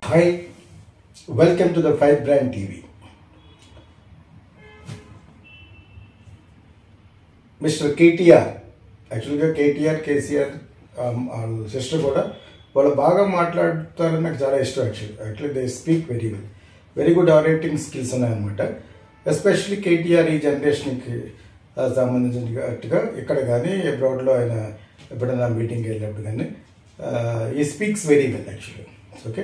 Hi, welcome to the Five Brand TV. Mister KTR యాక్చువల్గా కేటీఆర్ కేసీఆర్ వాళ్ళ sister కూడా వాళ్ళు బాగా మాట్లాడతారని నాకు చాలా ఇష్టం actually actually they speak very well very good orating skills ఉన్నాయన్నమాట ఎస్పెషల్లీ కేటీఆర్ ఈ జనరేషన్కి సంబంధించినట్టుగా ఇక్కడ కానీ అబ్రాడ్లో ఆయన ఎప్పుడైనా మీటింగ్కి వెళ్ళినప్పుడు కానీ he speaks very well actually okay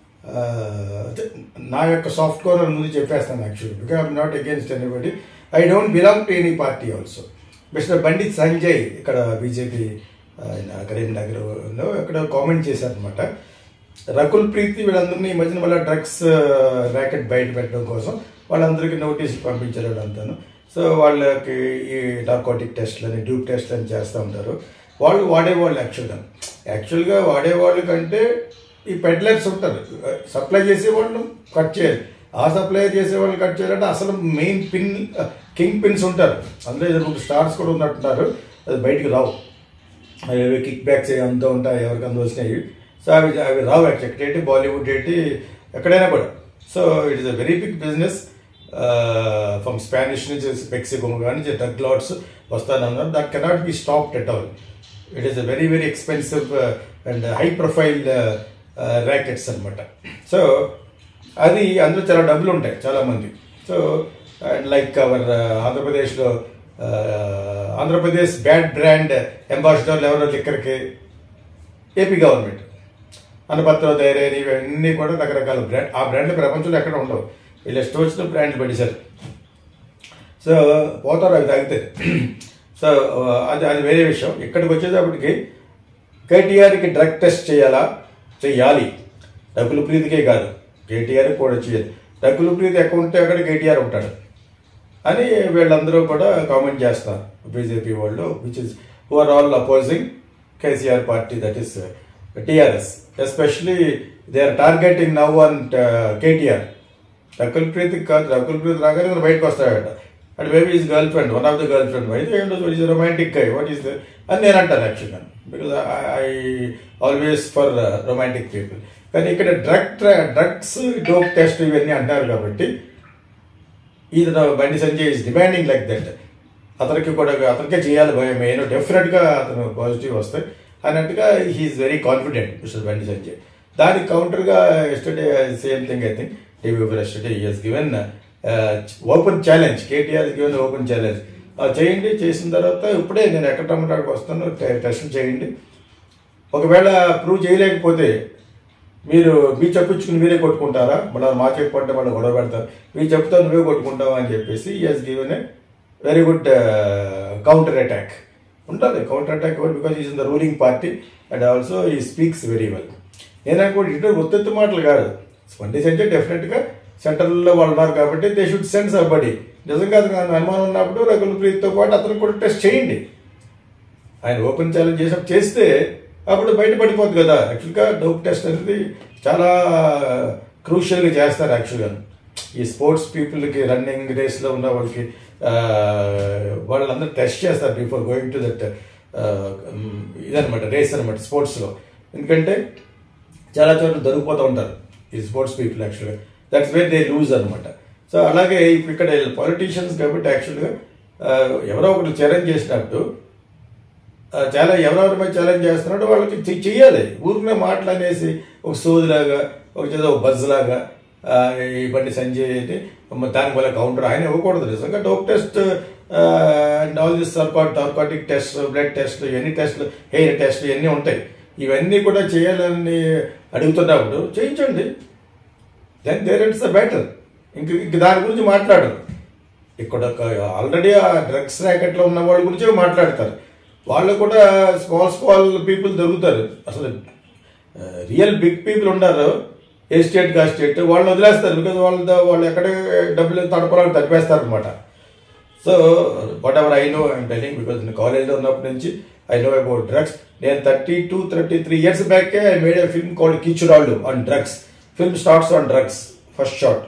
నా యొక్క సాఫ్ట్ కార్నర్ ముందు చెప్పేస్తాను actually because I'm not against anybody I don't belong to any party also mister Bandi Sanjay ఇక్కడ బీజేపీ ఆయన కరీంనగర్లో ఇక్కడ కామెంట్ చేశారనమాట రకుల్ ప్రీతి వీళ్ళందరినీ ఈ మధ్యన వాళ్ళ డ్రగ్స్ ర్యాకెట్ బయట పెట్టడం కోసం వాళ్ళందరికీ నోటీస్ పంపించారు అంతాను సో వాళ్ళకి ఈ నార్కోటిక్ టెస్ట్లని డ్యూప్ టెస్ట్లని చేస్తూ ఉంటారు వాళ్ళు వాడేవాళ్ళు యాక్చువల్గా యాక్చువల్గా వాడేవాళ్ళు కంటే ఈ పెడ్లర్స్ ఉంటారు సప్లై చేసేవాళ్ళు కట్ చేయాలి ఆ సప్లై చేసే వాళ్ళు కట్ చేయాలంటే అసలు మెయిన్ పిన్ కింగ్ పిన్స్ ఉంటారు అందులో ఇద్దరు స్టార్స్ కూడా ఉన్నట్టున్నారు అది బయటికి రావు అవి కిక్ బ్యాక్స్ అంతా ఉంటాయి ఎవరికి అంత వచ్చినాయి సో అవి అవి రావు యాక్చువల్ ఏంటి బాలీవుడ్ ఏంటి ఎక్కడైనా కూడా so it is a very big business from Spanish నుంచి మెక్సికో కానీ డ్రగ్ లాట్స్ వస్తానన్నారు that cannot be stopped at all it is a very very expensive and high profile rackets అనమాట సో అది అందులో చాలా డబ్బులు ఉంటాయి చాలామంది సో అండ్ లైక్ అవర్ ఆంధ్రప్రదేశ్లో ఆంధ్రప్రదేశ్ బ్యాడ్ బ్రాండ్ అంబాసిడర్లు ఎవరో లిక్కర్కి ఏపీ గవర్నమెంట్ అనపత్ర ధైర్యం ఇవన్నీ కూడా రకరకాల బ్రాండ్ ఆ బ్రాండ్లు ప్రపంచంలో ఎక్కడ ఉండవు వీళ్ళు ఇష్టం వచ్చిన బ్రాండ్లు పెట్టేశారు సో పోతారు అవి తాగితే సో అది అది వేరే విషయం ఇక్కడికి వచ్చేటప్పటికి కేటీఆర్కి డ్రగ్ టెస్ట్ చేయాలా చెయ్యాలి డబ్బులు ప్రీతికే కాదు కేటీఆర్ కూడా చేయాలి డబ్బులు ప్రీతి ఎక్కడ ఉంటే అక్కడ కేటీఆర్ ఉంటాడు అని వీళ్ళందరూ కూడా కామెంట్ చేస్తారు బీజేపీ వాళ్ళు which is who are all opposing KCR party that is TRS especially they are targeting now on KTR Rakul Preet కాదు రకుల్ ప్రీత్ రాగానే ఇతను బయటకు వస్తాడట and maybe is girl friend one of the girl friend అయితే ఏంటో is romantic guy what is అని నేను అంటాను యాక్చువల్గా because I always for romantic people కానీ ఇక్కడ డ్రగ్ డ్రగ్స్ డోప్ టెస్ట్ ఇవన్నీ అంటారు కాబట్టి ఇది Bandi Sanjay is demanding like that అతనికి కూడా అతనికే చేయాలి భయం మెయిన్ డెఫినెట్గా అతను పాజిటివ్ వస్తాయి అన్నట్టుగా he's very confident mister Bandi Sanjay దానికి కౌంటర్గా yesterday same thing I think TV for yesterday he's given open challenge KTR given open challenge చేయండి చేసిన తర్వాత ఇప్పుడే నేను ఎక్కడ టమాటాకి వస్తాను టెస్ట్ చేయండి ఒకవేళ ప్రూవ్ చేయలేకపోతే మీరు మీ చెప్పించుకుని మీరే కొట్టుకుంటారా మళ్ళీ మా చెప్పు అంటే మళ్ళీ గొడవ పెడతారు మీ చెప్తా నువ్వే కొట్టుకుంటావా అని చెప్పేసి has given a very good counter attack ఉంటుంది counter attack because is in the ruling party and also he speaks very well నేను అనుకోండి ఇటు ఒత్తెత్తు మాటలు కాదు స్పండి సెంటే డెఫినెట్గా సెంటర్లో వాళ్ళు ఉన్నారు కాబట్టి దే షుడ్ సెండ్ సబ్బడి నిజంగా అతను అనుమానం ఉన్నప్పుడు రఘుల్ ప్రీత్తో పాటు అతను కూడా టెస్ట్ చేయండి ఆయన ఓపెన్ ఛాలెంజ్ చేసినప్పుడు చేస్తే అప్పుడు బయటపడిపోద్ది కదా యాక్చువల్గా డోప్ టెస్ట్ అనేది చాలా క్రూషియల్గా చేస్తారు యాక్చువల్గా ఈ స్పోర్ట్స్ పీపుల్కి రన్నింగ్ రేస్లో ఉన్న వాళ్ళకి వాళ్ళందరూ టెస్ట్ చేస్తారు బిఫోర్ గోయింగ్ టు దట్ ఇదనమాట రేస్ అనమాట స్పోర్ట్స్లో ఎందుకంటే చాలా చోట్ల దొరికిపోతూ ఉంటారు ఈ స్పోర్ట్స్ పీపుల్ యాక్చువల్గా దట్స్ వే దే లూజ్ అనమాట సో అలాగే ఇప్పుడు ఇక్కడ పాలిటీషియన్స్ కాబట్టి యాక్చువల్గా ఎవరో ఒకరు ఛాలెంజ్ చేసినప్పుడు చాలా ఎవరెవరి మీద ఛాలెంజ్ చేస్తున్నాడో వాళ్ళకి చెయ్యాలి ఊరికే మాటలు అనేసి ఒక సోదిలాగా ఒక చేదో ఒక బజ్ లాగా ఈ బండి సంజయ్ అని దాని వల్ల కౌంటర్ ఆయన ఇవ్వకూడదు నిజంగా dope test and all this టార్కాట్ టార్కాటిక్ టెస్ట్ బ్లడ్ టెస్ట్ ఇవన్నీ టెస్ట్లు హెయిర్ టెస్ట్ ఇవన్నీ ఉంటాయి ఇవన్నీ కూడా చేయాలని అడుగుతున్నప్పుడు చేయించండి then there it's the better ఇంక ఇంక దాని గురించి మాట్లాడరు ఇక్కడ ఆల్రెడీ ఆ డ్రగ్స్ ర్యాకెట్లో ఉన్న వాళ్ళ గురించి మాట్లాడతారు వాళ్ళు కూడా స్మాల్ స్మాల్ పీపుల్ దొరుకుతారు అసలు రియల్ బిగ్ పీపుల్ ఉన్నారు ఏ స్టేట్ కా స్టేట్ వాళ్ళని వదిలేస్తారు బికాజ్ వాళ్ళ వాళ్ళు ఎక్కడ డబ్బులు తడపడానికి తడిపేస్తారు అనమాట so whatever I know I'm telling because నేను కాలేజ్లో ఉన్నప్పటి నుంచి ఐ నో అబౌట్ డ్రగ్స్ నేను thirty two thirty three years బ్యాకే I made a film called Keechurallu on drugs film starts on drugs first shot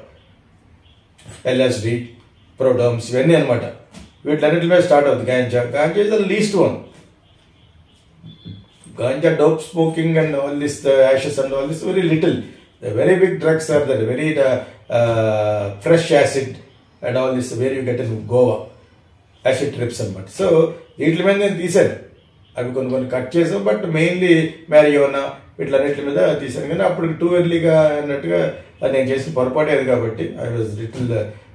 LSD ప్రోడమ్స్ ఇవన్నీ అనమాట వీటిలన్నిటి మీద స్టార్ట్ అవుతుంది ganja ganja is the least one ganja dope smoking and all this the ashes and all this very little The very big drugs are the very uh, uh, fresh acid and all this where you get in Goa. Acid trips అనమాట so వీటి మీద నేను తీశాను అవి కొన్ని కొన్ని cut చేసాం but mainly మ్యారియోనా వీటిలన్నిటి మీద తీశాను కానీ అప్పుడు టూ ఎర్లీగా అన్నట్టుగా అది నేను చేసిన పొరపాటే అది కాబట్టి I was little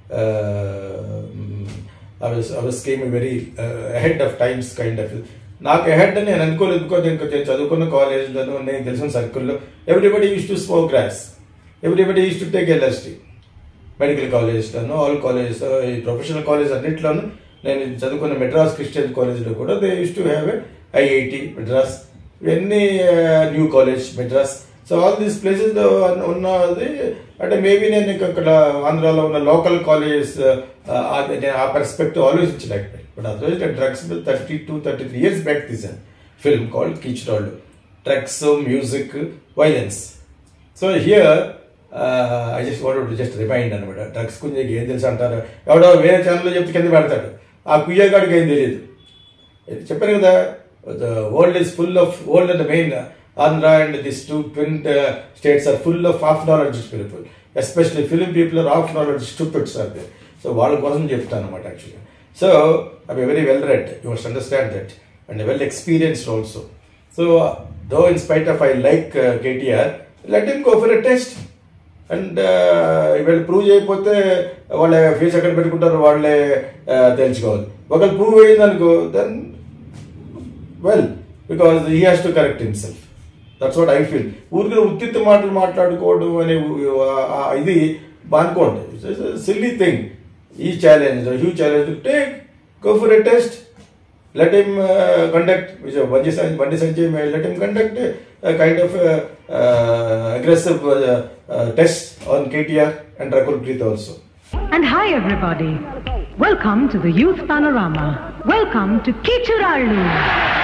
I was I was scheme very ahead of times kind of నాకు అహెడ్ అని నేను అనుకోలేదు ఎందుకో నేను కొంచెం చదువుకున్న కాలేజ్లోనూ నేను తెలిసిన సర్కిల్లో everybody used to smoke grass everybody used to take LSD medical కాలేజ్లోను ఆల్ కాలేజెస్ ఈ ప్రొఫెషనల్ కాలేజ్ అన్నింటిలోనూ నేను చదువుకున్న మెడ్రాస్ క్రిస్టియన్ కాలేజ్లో కూడా they used to have IIT Madras ఇవన్నీ new college Madras so all these places ఉన్నది అంటే మేబీ నేను ఇంకా అక్కడ ఆంధ్రాలో ఉన్న లోకల్ కాలేజెస్ నేను ఆ పర్స్పెక్టివ్ ఆలోచించలేకపోయాను but otherwise drugs thirty two thirty three years back తీసాను film called Keechurallu drugs music violence so here I just want just remind అనమాట డ్రగ్స్ గురించి ఏం తెలుసు అంటారు ఎవడో వేరే ఛానల్లో చెప్తే కింద పెడతాడు ఆ కుయ్యగాడికి ఏం తెలియదు చెప్పాను కదా the world is full of world and main Andhra and this two twin states are full of half knowledge people especially film people are half knowledge stupids are they so వాళ్ళ కోసం చెప్తాను అనమాట actually so I very well read you must understand that and well experienced also so though in spite of I like KTR let him go for a test and వీళ్ళు prove చేయకపోతే వాళ్ళ fee ఎక్కడ పెట్టుకుంటారో వాళ్ళే తెలుసుకోవాలి ఒకళ్ళు prove అయ్యింది అనుకో then well because he has to correct himself that's what I feel ఊరికి ఉత్తిత్త మాటలు మాట్లాడుకోవడం అనే ఇది బానుకోండి సిల్లీ థింగ్ ఈ challenge huge challenge take go for a test let him uh, conduct Bandi Bandi Sanjay may let him conduct a kind of uh, uh, aggressive uh, uh, test on KTR and Rakul Preet also. And hi everybody. Welcome to the Youth Panorama. Welcome to Kichurallu.